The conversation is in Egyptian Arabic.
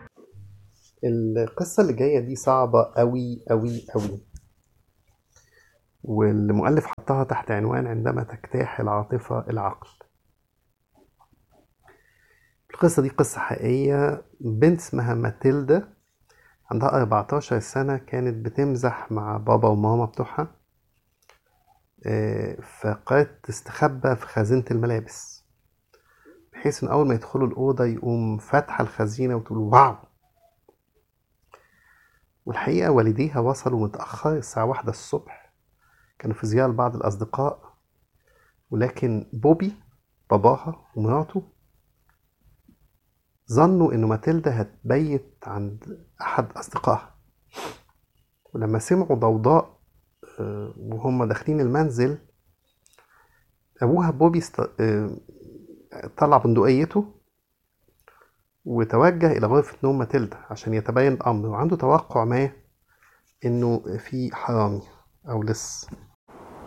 القصة اللي جاية دي صعبة أوي أوي أوي والمؤلف حطها تحت عنوان عندما تجتاح العاطفة العقل القصة دي قصة حقيقية بنت اسمها ماتيلدا عندها 14 سنة كانت بتمزح مع بابا وماما بتوعها آه، فقالت تستخبى في خزينة الملابس بحيث إن أول ما يدخلوا الأوضة يقوم فاتحة الخزينة وتقول واو والحقيقة والديها وصلوا متأخر الساعة واحدة الصبح كانوا في زيارة لبعض الأصدقاء ولكن بوبي باباها ومراته ظنوا إنه ماتيلدا هتبيت عند أحد أصدقائها ولما سمعوا ضوضاء آه، وهم داخلين المنزل أبوها بوبي است... آه، طلع بندقيته وتوجه إلى غرفة نوم ماتيلدا عشان يتبين الأمر وعنده توقع ما إنه في حرامي أو لص